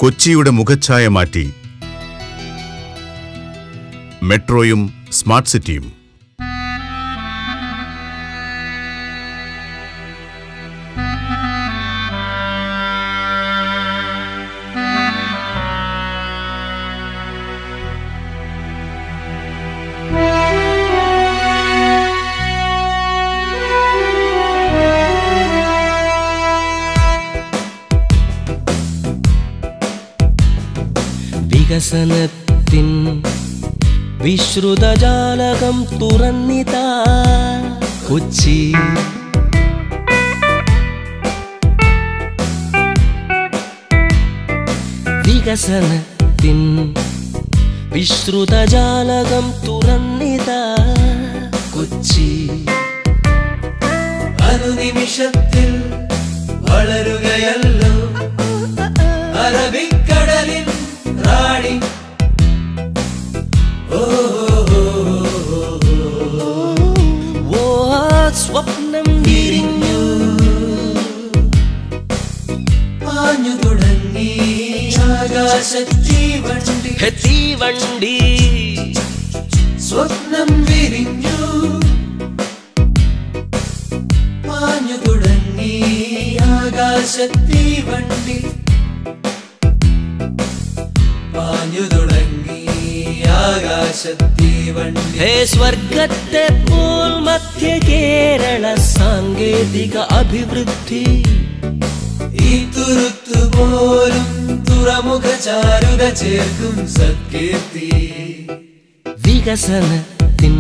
കൊച്ചിയുടെ മുഖച്ഛായ മാറ്റി മെട്രോയും സ്മാർട്ട് സിറ്റിയും വികസനത്തിൻ വിശ്രുതജാലകം തുറന്നിതാ കൊച്ചി വികസനത്തിൻ വിശ്രുതജാലകം തുറന്നിതാ കൊച്ചി അനുനിമിഷത്തിൽ വളരുകയല്ലോ അറബിക്കടലിൻ റാണി ഓ സ്വപ്നം വിരിഞ്ഞു പാഞ്ഞു തുടങ്ങി ആകാശത്തീ വണ്ടി ഹെ തീവണ്ടി സ്വപ്നം വിരിഞ്ഞു പാഞ്ഞു തുടങ്ങി ആകാശത്തീ വണ്ടി പാഞ്ഞു തുടങ്ങി ആകാശത്തീ വണ്ടി ഹേ സ്വർഗത്തെ പോൽ മധ്യ കേരള സാങ്കേതിക അഭിവൃദ്ധി ഈ തുരുത്തു പോലും തുറമുഖ ചാരുത ചേർക്കും സത്കീർത്തി വികസനത്തിൻ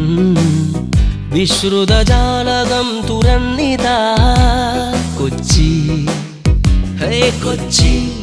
വിശ്രുതജാലകം തുറന്നിതാ കൊച്ചി ഹേ കൊച്ചി